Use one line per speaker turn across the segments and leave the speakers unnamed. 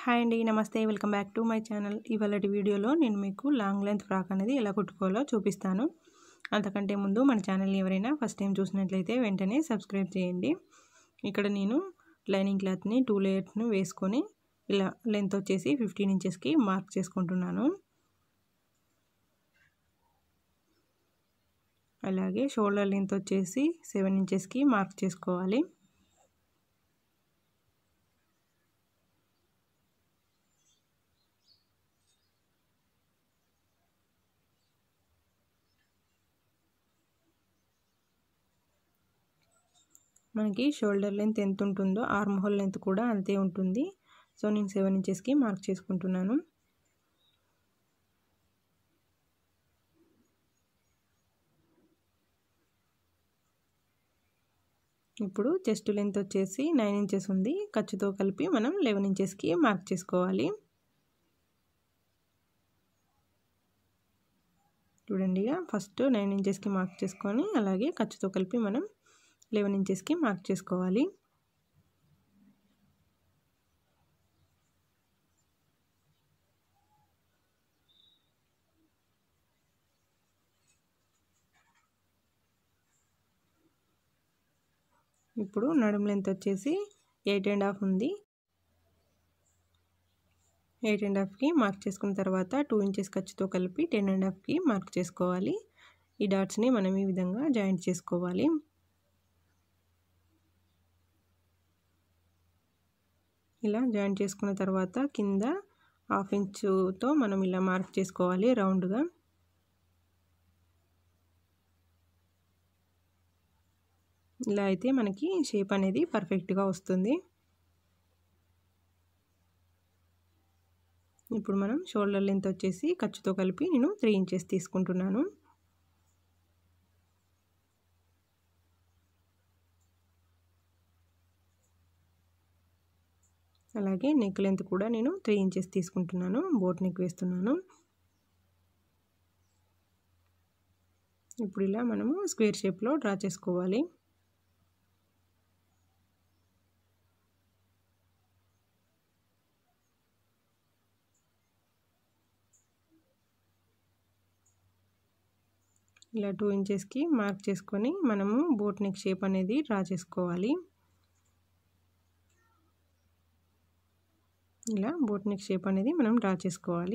hi అండి నమస్తే welcome back to my channel ఇవాళటి వీడియోలో నేను మీకు లాంగ్ లెంత్ ఫ్రాక్ అనేది ఎలా కుట్టుకోవాలో చూపిస్తాను అంతకంటే ముందు మన ఛానల్ని ఎవరైనా ఫస్ట్ టైం చూసినట్లయితే వెంటనే సబ్స్క్రైబ్ చేయండి ఇక్కడ నేను లైనింగ్ క్లాత్ని టూ లేయర్స్ను వేసుకొని ఇలా లెంత్ వచ్చేసి ఫిఫ్టీన్ ఇంచెస్కి మార్క్ చేసుకుంటున్నాను అలాగే షోల్డర్ లెంత్ వచ్చేసి సెవెన్ ఇంచెస్కి మార్క్ చేసుకోవాలి మనకి షోల్డర్ లెంత్ ఎంత ఉంటుందో ఆర్మ్ హోల్ లెంత్ కూడా అంతే ఉంటుంది సో నేను సెవెన్ ఇంచెస్కి మార్క్ చేసుకుంటున్నాను ఇప్పుడు చెస్ట్ లెంత్ వచ్చేసి నైన్ ఇంచెస్ ఉంది ఖర్చుతో కలిపి మనం లెవెన్ ఇంచెస్కి మార్క్ చేసుకోవాలి చూడండి ఫస్ట్ నైన్ ఇంచెస్కి మార్క్ చేసుకొని అలాగే ఖర్చుతో కలిపి మనం లెవెన్ ఇంచెస్కి మార్క్ చేసుకోవాలి ఇప్పుడు నడుము లెంత్ వచ్చేసి ఎయిట్ అండ్ హాఫ్ ఉంది ఎయిట్ అండ్ హాఫ్కి మార్క్ చేసుకున్న తర్వాత టూ ఇంచెస్ ఖర్చుతో కలిపి టెన్ అండ్ హాఫ్కి మార్క్ చేసుకోవాలి ఈ డాట్స్ని మనం ఈ విధంగా జాయింట్ చేసుకోవాలి ఇలా జాయింట్ చేసుకున్న తర్వాత కింద హాఫ్ ఇంచుతో మనం ఇలా మార్క్ చేసుకోవాలి రౌండ్గా ఇలా అయితే మనకి షేప్ అనేది పర్ఫెక్ట్గా వస్తుంది ఇప్పుడు మనం షోల్డర్ లెంత్ వచ్చేసి ఖర్చుతో కలిపి నేను త్రీ ఇంచెస్ తీసుకుంటున్నాను అలాగే నెక్ లెంత్ కూడా నేను త్రీ ఇంచెస్ తీసుకుంటున్నాను బోట్ నెక్ వేస్తున్నాను ఇప్పుడు ఇలా మనము స్క్వేర్ షేప్లో డ్రా చేసుకోవాలి ఇలా టూ ఇంచెస్కి మార్క్ చేసుకొని మనము బోట్ నెక్ షేప్ అనేది డ్రా చేసుకోవాలి ఇలా బోట్ నెక్ షేప్ అనేది మనం డ్రా చేసుకోవాలి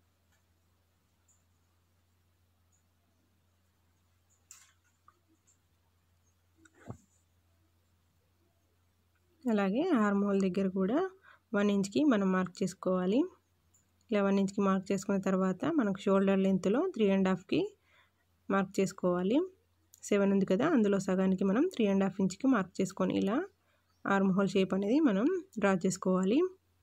అలాగే హార్మోల్ దగ్గర కూడా వన్ ఇంచ్కి మనం మార్క్ చేసుకోవాలి ఇలా వన్ ఇంచ్కి మార్క్ చేసుకున్న తర్వాత మనకు షోల్డర్ లెంత్లో త్రీ అండ్ హాఫ్కి మార్క్ చేసుకోవాలి సెవెన్ ఉంది కదా అందులో సగానికి మనం త్రీ అండ్ హాఫ్ ఇంచ్కి మార్క్ చేసుకొని ఇలా ఆర్మ్ హోల్ షేప్ అనేది మనం డ్రా చేసుకోవాలి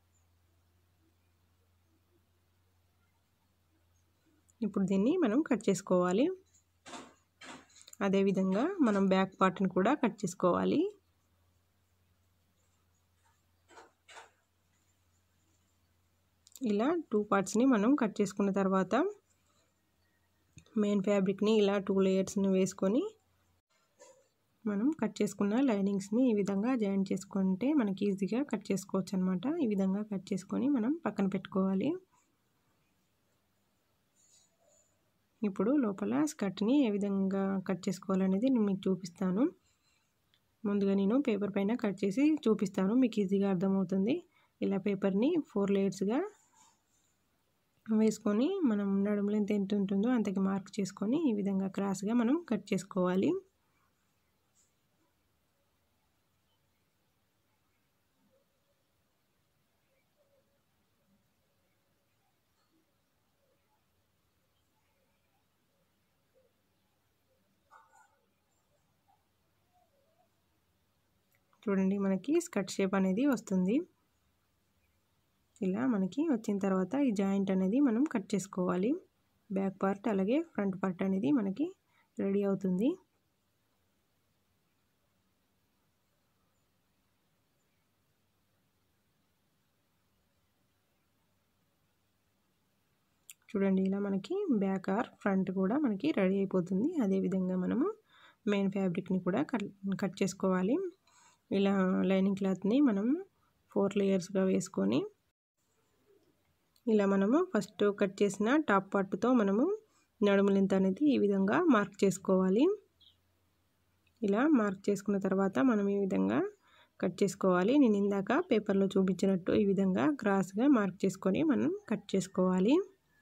ఇప్పుడు దీన్ని మనం కట్ చేసుకోవాలి అదేవిధంగా మనం బ్యాక్ పార్ట్ని కూడా కట్ చేసుకోవాలి ఇలా టూ పార్ట్స్ని మనం కట్ చేసుకున్న తర్వాత మెయిన్ ఫ్యాబ్రిక్ని ఇలా టూ లేయర్స్ని వేసుకొని మనం కట్ చేసుకున్న లైనింగ్స్ని ఈ విధంగా జాయిన్ చేసుకుంటే మనకి ఈజీగా కట్ చేసుకోవచ్చు అనమాట ఈ విధంగా కట్ చేసుకొని మనం పక్కన పెట్టుకోవాలి ఇప్పుడు లోపల స్కర్ట్ని ఏ విధంగా కట్ చేసుకోవాలనేది నేను మీకు చూపిస్తాను ముందుగా నేను పేపర్ పైన కట్ చేసి చూపిస్తాను మీకు ఈజీగా అర్థమవుతుంది ఇలా పేపర్ని ఫోర్ లేయర్స్గా వేసుకొని మనం నడుము లెంత్ ఎంత ఉంటుందో అంతకి మార్క్ చేసుకొని ఈ విధంగా క్రాస్గా మనం కట్ చేసుకోవాలి చూడండి మనకి స్కర్ట్ షేప్ అనేది వస్తుంది ఇలా మనకి వచ్చిన తర్వాత ఈ జాయింట్ అనేది మనం కట్ చేసుకోవాలి బ్యాక్ పార్ట్ అలాగే ఫ్రంట్ పార్ట్ అనేది మనకి రెడీ అవుతుంది చూడండి ఇలా మనకి బ్యాక్ ఆర్ ఫ్రంట్ కూడా మనకి రెడీ అయిపోతుంది అదేవిధంగా మనము మెయిన్ ఫ్యాబ్రిక్ని కూడా కట్ కట్ చేసుకోవాలి ఇలా లైనింగ్ క్లాత్ని మనం ఫోర్ లేయర్స్గా వేసుకొని ఇలా మనము ఫస్ట్ కట్ చేసిన టాప్ పార్ట్తో మనము నడుము లెంత్ అనేది ఈ విధంగా మార్క్ చేసుకోవాలి ఇలా మార్క్ చేసుకున్న తర్వాత మనం ఈ విధంగా కట్ చేసుకోవాలి నేను ఇందాక పేపర్లో చూపించినట్టు ఈ విధంగా క్రాస్గా మార్క్ చేసుకొని మనం కట్ చేసుకోవాలి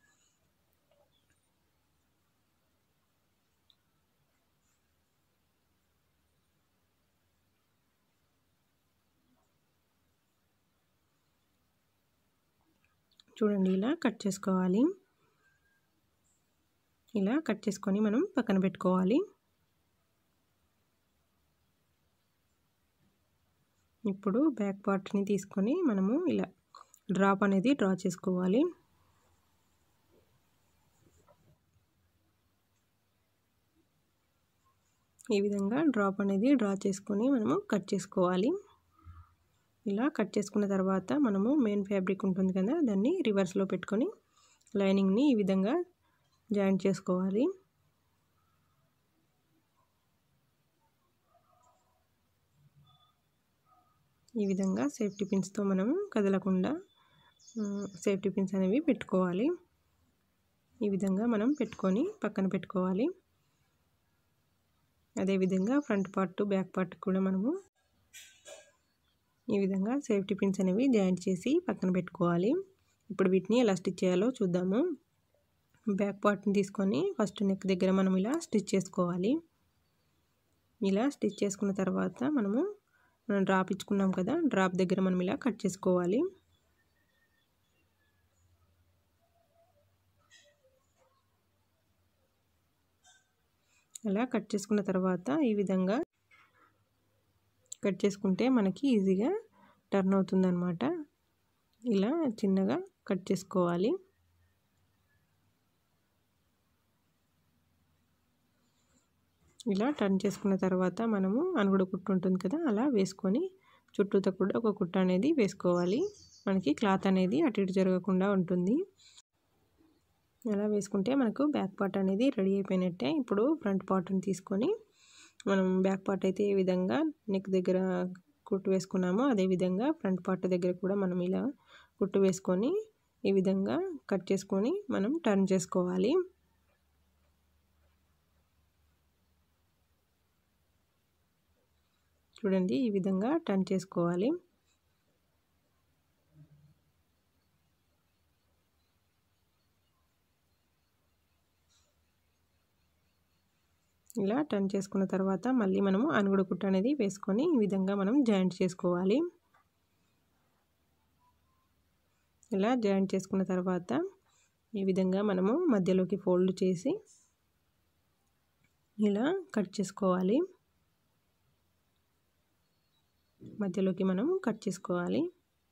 చూడండి ఇలా కట్ చేసుకోవాలి ఇలా కట్ చేసుకొని మనం పక్కన పెట్టుకోవాలి ఇప్పుడు బ్యాక్ పార్ట్ని తీసుకొని మనము ఇలా డ్రాప్ అనేది డ్రా చేసుకోవాలి ఈ విధంగా డ్రాప్ అనేది డ్రా చేసుకొని మనము కట్ చేసుకోవాలి ఇలా కట్ చేసుకున్న తర్వాత మనము మెయిన్ ఫ్యాబ్రిక్ ఉంటుంది కదా దాన్ని రివర్స్లో పెట్టుకొని లైనింగ్ని ఈ విధంగా జాయింట్ చేసుకోవాలి ఈ విధంగా సేఫ్టీ పిన్స్తో మనము కదలకుండా సేఫ్టీ పిన్స్ అనేవి పెట్టుకోవాలి ఈ విధంగా మనం పెట్టుకొని పక్కన పెట్టుకోవాలి అదేవిధంగా ఫ్రంట్ పార్ట్ బ్యాక్ పార్ట్ కూడా మనము ఈ విధంగా సేఫ్టీ పిన్స్ అనేవి జాయింట్ చేసి పక్కన పెట్టుకోవాలి ఇప్పుడు వీటిని ఎలా స్టిచ్ చేయాలో చూద్దాము బ్యాక్ పార్ట్ని తీసుకొని ఫస్ట్ నెక్ దగ్గర మనం ఇలా స్టిచ్ చేసుకోవాలి ఇలా స్టిచ్ చేసుకున్న తర్వాత మనము మనం డ్రాప్ ఇచ్చుకున్నాం కదా డ్రాప్ దగ్గర మనం ఇలా కట్ చేసుకోవాలి అలా కట్ చేసుకున్న తర్వాత ఈ విధంగా కట్ చేసుకుంటే మనకి ఈజీగా టర్న్ అవుతుందన్నమాట ఇలా చిన్నగా కట్ చేసుకోవాలి ఇలా టర్న్ చేసుకున్న తర్వాత మనము అనుగుడు కుట్టు ఉంటుంది కదా అలా వేసుకొని చుట్టూతో కూడా ఒక కుట్ట అనేది వేసుకోవాలి మనకి క్లాత్ అనేది అటు ఇటు జరగకుండా ఉంటుంది అలా వేసుకుంటే మనకు బ్యాక్ పార్ట్ అనేది రెడీ అయిపోయినట్టే ఇప్పుడు ఫ్రంట్ పార్ట్ని తీసుకొని మనం బ్యాక్ పార్ట్ అయితే ఏ విధంగా నెక్ దగ్గర కుట్టు వేసుకున్నామో అదేవిధంగా ఫ్రంట్ పార్ట్ దగ్గర కూడా మనం ఇలా కుట్టు వేసుకొని ఈ విధంగా కట్ చేసుకొని మనం టర్న్ చేసుకోవాలి చూడండి ఈ విధంగా టర్న్ చేసుకోవాలి ఇలా టర్న్ చేసుకున్న తర్వాత మళ్ళీ మనము అనుగుడు కుట్ట అనేది వేసుకొని ఈ విధంగా మనం జాయింట్ చేసుకోవాలి ఇలా జాయింట్ చేసుకున్న తర్వాత ఈ విధంగా మనము మధ్యలోకి ఫోల్డ్ చేసి ఇలా కట్ చేసుకోవాలి మధ్యలోకి మనం కట్ చేసుకోవాలి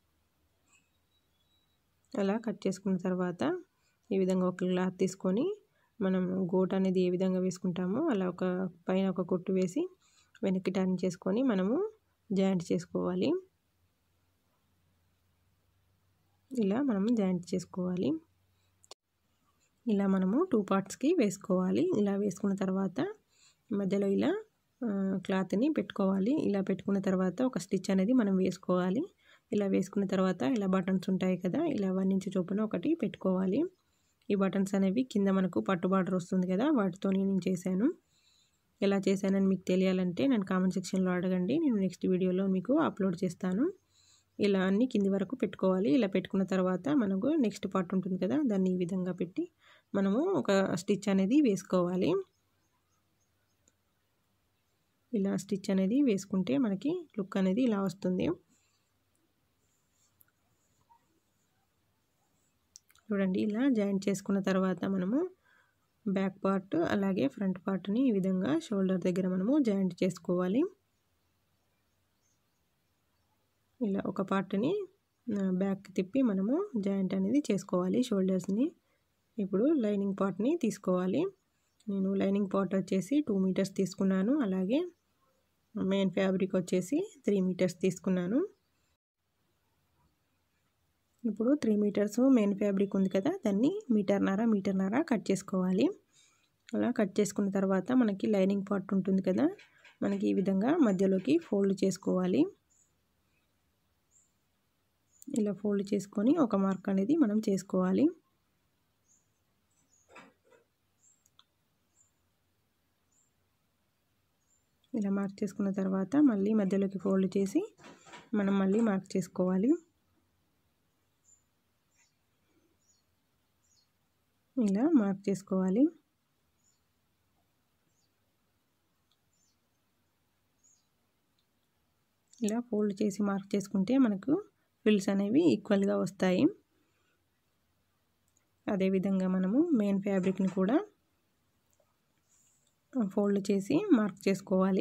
అలా కట్ చేసుకున్న తర్వాత ఈ విధంగా ఒక క్లాత్ తీసుకొని మనం గోట్ అనేది ఏ విధంగా వేసుకుంటామో అలా ఒక పైన ఒక కొట్టు వేసి వెనక్కి టర్న్ చేసుకొని మనము జాయింట్ చేసుకోవాలి ఇలా మనము జాయింట్ చేసుకోవాలి ఇలా మనము టూ పార్ట్స్కి వేసుకోవాలి ఇలా వేసుకున్న తర్వాత మధ్యలో ఇలా క్లాత్ని పెట్టుకోవాలి ఇలా పెట్టుకున్న తర్వాత ఒక స్టిచ్ అనేది మనం వేసుకోవాలి ఇలా వేసుకున్న తర్వాత ఇలా బటన్స్ ఉంటాయి కదా ఇలా వన్ ఇంచ్ చొప్పున ఒకటి పెట్టుకోవాలి ఈ బటన్స్ అనేవి కింద మనకు పట్టు బార్డర్ వస్తుంది కదా వాటితో నేను చేశాను ఎలా చేశానని మీకు తెలియాలంటే నేను కామెంట్ సెక్షన్లో అడగండి నేను నెక్స్ట్ వీడియోలో మీకు అప్లోడ్ చేస్తాను ఇలా అన్ని కింది వరకు పెట్టుకోవాలి ఇలా పెట్టుకున్న తర్వాత మనకు నెక్స్ట్ పార్ట్ ఉంటుంది కదా దాన్ని ఈ విధంగా పెట్టి మనము ఒక స్టిచ్ అనేది వేసుకోవాలి ఇలా స్టిచ్ అనేది వేసుకుంటే మనకి లుక్ అనేది ఇలా వస్తుంది చూడండి ఇలా జాయింట్ చేసుకున్న తర్వాత మనము బ్యాక్ పార్ట్ అలాగే ఫ్రంట్ పార్ట్ని ఈ విధంగా షోల్డర్ దగ్గర మనము జాయింట్ చేసుకోవాలి ఇలా ఒక పార్ట్ని బ్యాక్ తిప్పి మనము జాయింట్ అనేది చేసుకోవాలి షోల్డర్స్ని ఇప్పుడు లైనింగ్ పార్ట్ని తీసుకోవాలి నేను లైనింగ్ పార్ట్ వచ్చేసి టూ మీటర్స్ తీసుకున్నాను అలాగే మెయిన్ ఫ్యాబ్రిక్ వచ్చేసి త్రీ మీటర్స్ తీసుకున్నాను ఇప్పుడు త్రీ మీటర్స్ మెయిన్ ఫ్యాబ్రిక్ ఉంది కదా దాన్ని మీటర్నర మీటర్నర కట్ చేసుకోవాలి అలా కట్ చేసుకున్న తర్వాత మనకి లైనింగ్ పార్ట్ ఉంటుంది కదా మనకి ఈ విధంగా మధ్యలోకి ఫోల్డ్ చేసుకోవాలి ఇలా ఫోల్డ్ చేసుకొని ఒక మార్క్ అనేది మనం చేసుకోవాలి ఇలా మార్క్ చేసుకున్న తర్వాత మళ్ళీ మధ్యలోకి ఫోల్డ్ చేసి మనం మళ్ళీ మార్క్ చేసుకోవాలి ఇలా మార్క్ చేసుకోవాలి ఇలా ఫోల్డ్ చేసి మార్క్ చేసుకుంటే మనకు ఫిల్స్ అనేవి ఈక్వల్గా వస్తాయి అదేవిధంగా మనము మెయిన్ ఫ్యాబ్రిక్ని కూడా ఫోల్డ్ చేసి మార్క్ చేసుకోవాలి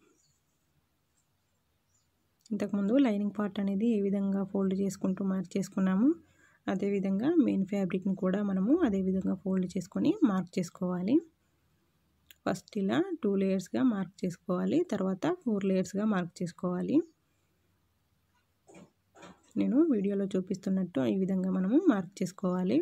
ఇంతకుముందు లైనింగ్ పార్ట్ అనేది ఏ విధంగా ఫోల్డ్ చేసుకుంటూ మార్క్ చేసుకున్నాము అదేవిధంగా మెయిన్ ఫ్యాబ్రిక్ని కూడా మనము అదేవిధంగా ఫోల్డ్ చేసుకొని మార్క్ చేసుకోవాలి ఫస్ట్ ఇలా టూ లేయర్స్గా మార్క్ చేసుకోవాలి తర్వాత ఫోర్ లేయర్స్గా మార్క్ చేసుకోవాలి నేను వీడియోలో చూపిస్తున్నట్టు ఈ విధంగా మనము మార్క్ చేసుకోవాలి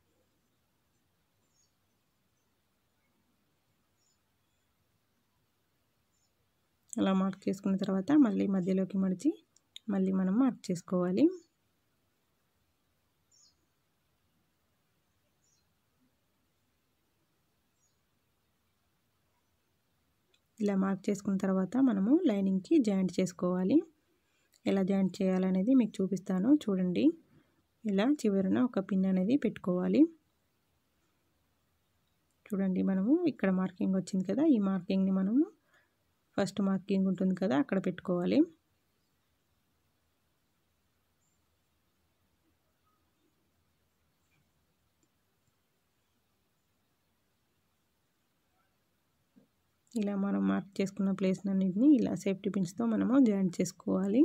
అలా మార్క్ చేసుకున్న తర్వాత మళ్ళీ మధ్యలోకి మడిచి మళ్ళీ మనం మార్క్ చేసుకోవాలి ఇలా మార్క్ చేసుకున్న తర్వాత మనము లైనింగ్కి జాయింట్ చేసుకోవాలి ఎలా జాయింట్ చేయాలనేది మీకు చూపిస్తాను చూడండి ఇలా చివరన ఒక పిన్ అనేది పెట్టుకోవాలి చూడండి మనము ఇక్కడ మార్కింగ్ వచ్చింది కదా ఈ మార్కింగ్ని మనము ఫస్ట్ మార్కింగ్ ఉంటుంది కదా అక్కడ పెట్టుకోవాలి ఇలా మనం మార్క్ చేసుకున్న ప్లేస్ అన్నింటినీ ఇలా సేఫ్టీ పిన్స్తో మనము జాయింట్ చేసుకోవాలి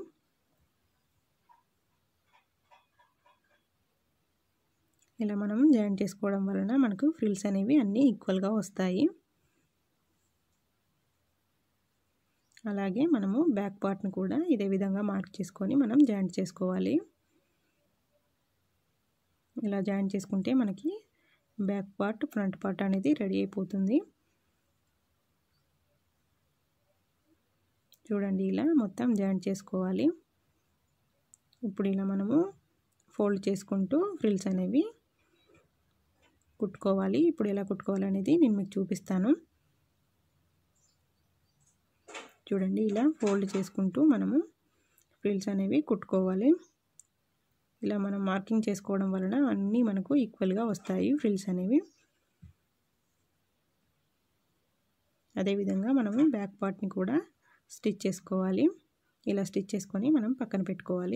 ఇలా మనం జాయింట్ చేసుకోవడం వలన మనకు ఫ్రిల్స్ అనేవి అన్నీ ఈక్వల్గా వస్తాయి అలాగే మనము బ్యాక్ పార్ట్ని కూడా ఇదే విధంగా మార్క్ చేసుకొని మనం జాయింట్ చేసుకోవాలి ఇలా జాయింట్ చేసుకుంటే మనకి బ్యాక్ పార్ట్ ఫ్రంట్ పార్ట్ అనేది రెడీ అయిపోతుంది చూడండి ఇలా మొత్తం జాయింట్ చేసుకోవాలి ఇప్పుడు ఇలా మనము ఫోల్డ్ చేసుకుంటూ ఫ్రిల్స్ అనేవి కుట్టుకోవాలి ఇప్పుడు ఎలా కుట్టుకోవాలనేది నేను మీకు చూపిస్తాను చూడండి ఇలా ఫోల్డ్ చేసుకుంటూ మనము ఫ్రిల్స్ అనేవి కుట్టుకోవాలి ఇలా మనం మార్కింగ్ చేసుకోవడం వలన అన్నీ మనకు ఈక్వల్గా వస్తాయి ఫ్రిల్స్ అనేవి అదేవిధంగా మనము బ్యాక్ పార్ట్ని కూడా స్టిచ్ చేసుకోవాలి ఇలా స్టిచ్ చేసుకొని మనం పక్కన పెట్టుకోవాలి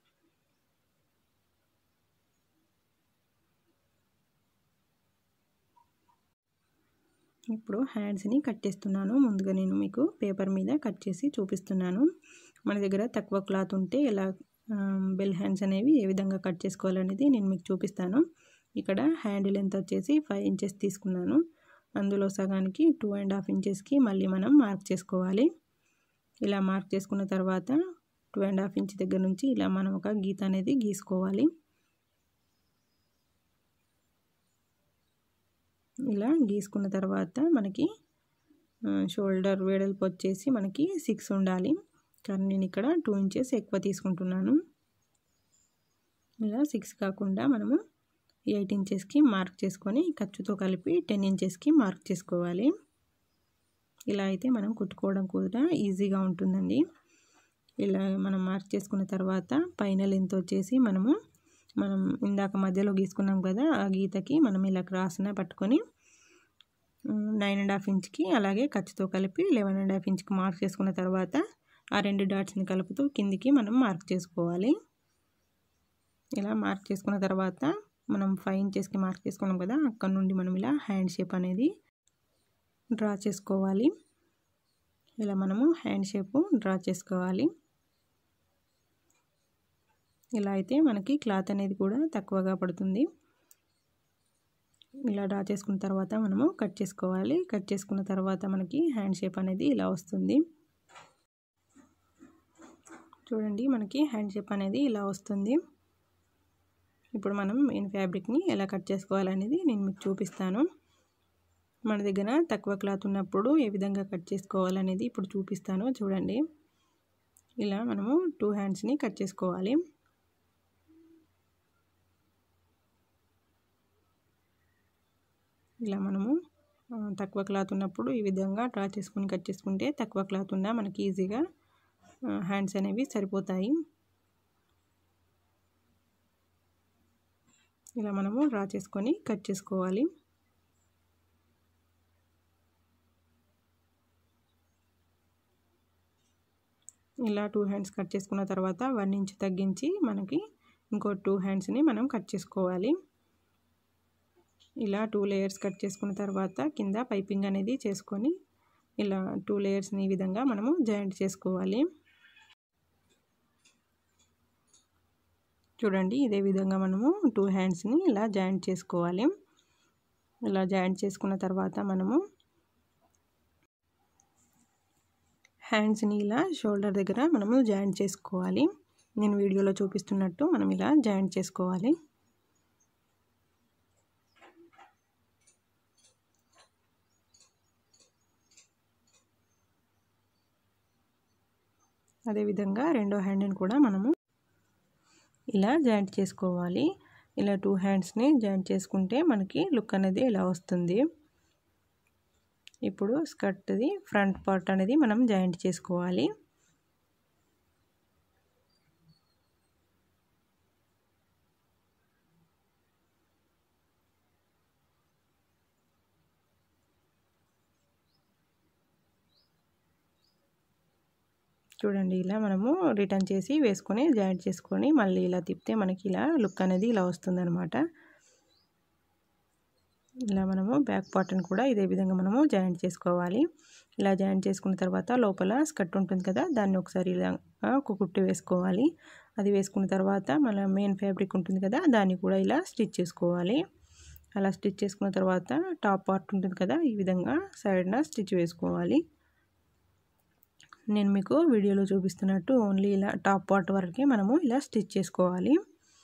ఇప్పుడు హ్యాండ్స్ని కట్ చేస్తున్నాను ముందుగా నేను మీకు పేపర్ మీద కట్ చేసి చూపిస్తున్నాను మన దగ్గర తక్కువ క్లాత్ ఉంటే ఎలా బెల్ హ్యాండ్స్ అనేవి ఏ విధంగా కట్ చేసుకోవాలనేది నేను మీకు చూపిస్తాను ఇక్కడ హ్యాండ్ లెంత్ వచ్చేసి ఫైవ్ ఇంచెస్ తీసుకున్నాను అందులో సగానికి టూ అండ్ హాఫ్ ఇంచెస్కి మళ్ళీ మనం మార్క్ చేసుకోవాలి ఇలా మార్క్ చేసుకున్న తర్వాత టూ అండ్ హాఫ్ ఇంచ్ దగ్గర నుంచి ఇలా మనం ఒక గీత అనేది గీసుకోవాలి ఇలా గీసుకున్న తర్వాత మనకి షోల్డర్ వెడల్పు వచ్చేసి మనకి సిక్స్ ఉండాలి కానీ నేను ఇక్కడ టూ ఇంచెస్ ఎక్కువ తీసుకుంటున్నాను ఇలా సిక్స్ కాకుండా మనము ఎయిట్ ఇంచెస్కి మార్క్ చేసుకొని ఖర్చుతో కలిపి టెన్ ఇంచెస్కి మార్క్ చేసుకోవాలి ఇలా అయితే మనం కుట్టుకోవడం కూడా ఈజీగా ఉంటుందండి ఇలా మనం మార్క్ చేసుకున్న తర్వాత పైన లెంత్ వచ్చేసి మనము మనం ఇందాక మధ్యలో గీసుకున్నాం కదా ఆ గీతకి మనం ఇలా క్రాస్న పట్టుకొని నైన్ అండ్ హాఫ్ ఇంచ్కి అలాగే ఖర్చుతో కలిపి లెవెన్ అండ్ హాఫ్ ఇంచ్కి మార్క్ చేసుకున్న తర్వాత ఆ రెండు డాట్స్ని కలుపుతూ కిందికి మనం మార్క్ చేసుకోవాలి ఇలా మార్క్ చేసుకున్న తర్వాత మనం ఫైవ్ ఇంచెస్కి మార్క్ చేసుకున్నాం కదా అక్కడ నుండి మనం ఇలా హ్యాండ్ షేప్ అనేది డ్రా చేసుకోవాలి ఇలా మనము హ్యాండ్ షేపు డ్రా చేసుకోవాలి ఇలా అయితే మనకి క్లాత్ అనేది కూడా తక్కువగా పడుతుంది ఇలా డ్రా చేసుకున్న తర్వాత మనము కట్ చేసుకోవాలి కట్ చేసుకున్న తర్వాత మనకి హ్యాండ్ షేప్ అనేది ఇలా వస్తుంది చూడండి మనకి హ్యాండ్ షేప్ అనేది ఇలా వస్తుంది ఇప్పుడు మనం మెయిన్ ఫ్యాబ్రిక్ని ఎలా కట్ చేసుకోవాలనేది నేను మీకు చూపిస్తాను మన దగ్గర తక్కువ క్లాత్ ఉన్నప్పుడు ఏ విధంగా కట్ చేసుకోవాలనేది ఇప్పుడు చూపిస్తాను చూడండి ఇలా మనము టూ హ్యాండ్స్ని కట్ చేసుకోవాలి ఇలా మనము తక్కువ క్లాత్ ఉన్నప్పుడు ఈ విధంగా డ్రా చేసుకొని కట్ చేసుకుంటే తక్కువ క్లాత్ ఉన్నా మనకి ఈజీగా హ్యాండ్స్ అనేవి సరిపోతాయి ఇలా మనము డ్రా చేసుకొని కట్ చేసుకోవాలి ఇలా టూ హ్యాండ్స్ కట్ చేసుకున్న తర్వాత వన్ ఇంచ్ తగ్గించి మనకి ఇంకో టూ హ్యాండ్స్ని మనం కట్ చేసుకోవాలి ఇలా టూ లేయర్స్ కట్ చేసుకున్న తర్వాత కింద పైపింగ్ అనేది చేసుకొని ఇలా టూ లేయర్స్ని ఈ విధంగా మనము జాయింట్ చేసుకోవాలి చూడండి ఇదే విధంగా మనము టూ హ్యాండ్స్ని ఇలా జాయింట్ చేసుకోవాలి ఇలా జాయింట్ చేసుకున్న తర్వాత మనము హ్యాండ్స్ని ఇలా షోల్డర్ దగ్గర మనము జాయింట్ చేసుకోవాలి నేను వీడియోలో చూపిస్తున్నట్టు మనం ఇలా జాయింట్ చేసుకోవాలి అదేవిధంగా రెండో హ్యాండ్ని కూడా మనము ఇలా జాయింట్ చేసుకోవాలి ఇలా టూ హ్యాండ్స్ని జాయింట్ చేసుకుంటే మనకి లుక్ అనేది ఇలా వస్తుంది ఇప్పుడు స్కర్ట్ది ఫ్రంట్ పార్ట్ అనేది మనం జాయింట్ చేసుకోవాలి చూడండి ఇలా మనము రిటర్న్ చేసి వేసుకొని జాయింట్ చేసుకొని మళ్ళీ ఇలా తిప్పితే మనకి ఇలా లుక్ అనేది ఇలా వస్తుందన్నమాట ఇలా మనము బ్యాక్ పార్ట్ని కూడా ఇదే విధంగా మనము జాయింట్ చేసుకోవాలి ఇలా జాయింట్ చేసుకున్న తర్వాత లోపల స్కర్ట్ ఉంటుంది కదా దాన్ని ఒకసారి ఇలా ఒక కుట్టు వేసుకోవాలి అది వేసుకున్న తర్వాత మన మెయిన్ ఫ్యాబ్రిక్ ఉంటుంది కదా దాన్ని కూడా ఇలా స్టిచ్ చేసుకోవాలి అలా స్టిచ్ చేసుకున్న తర్వాత టాప్ పార్ట్ ఉంటుంది కదా ఈ విధంగా సైడ్న స్టిచ్ వేసుకోవాలి నేను మీకు వీడియోలో చూపిస్తున్నట్టు ఓన్లీ ఇలా టాప్ పార్ట్ వరకే మనము ఇలా స్టిచ్ చేసుకోవాలి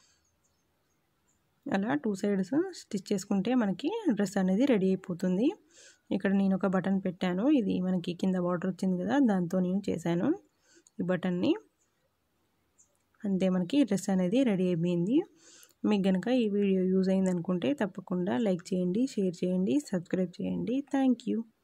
అలా టూ సైడ్స్ స్టిచ్ చేసుకుంటే మనకి డ్రెస్ అనేది రెడీ అయిపోతుంది ఇక్కడ నేను ఒక బటన్ పెట్టాను ఇది మనకి కింద బార్డర్ వచ్చింది కదా దాంతో నేను చేశాను ఈ బటన్ని అంతే మనకి డ్రెస్ అనేది రెడీ అయిపోయింది మీకు కనుక ఈ వీడియో యూజ్ అయింది అనుకుంటే తప్పకుండా లైక్ చేయండి షేర్ చేయండి సబ్స్క్రైబ్ చేయండి థ్యాంక్ యూ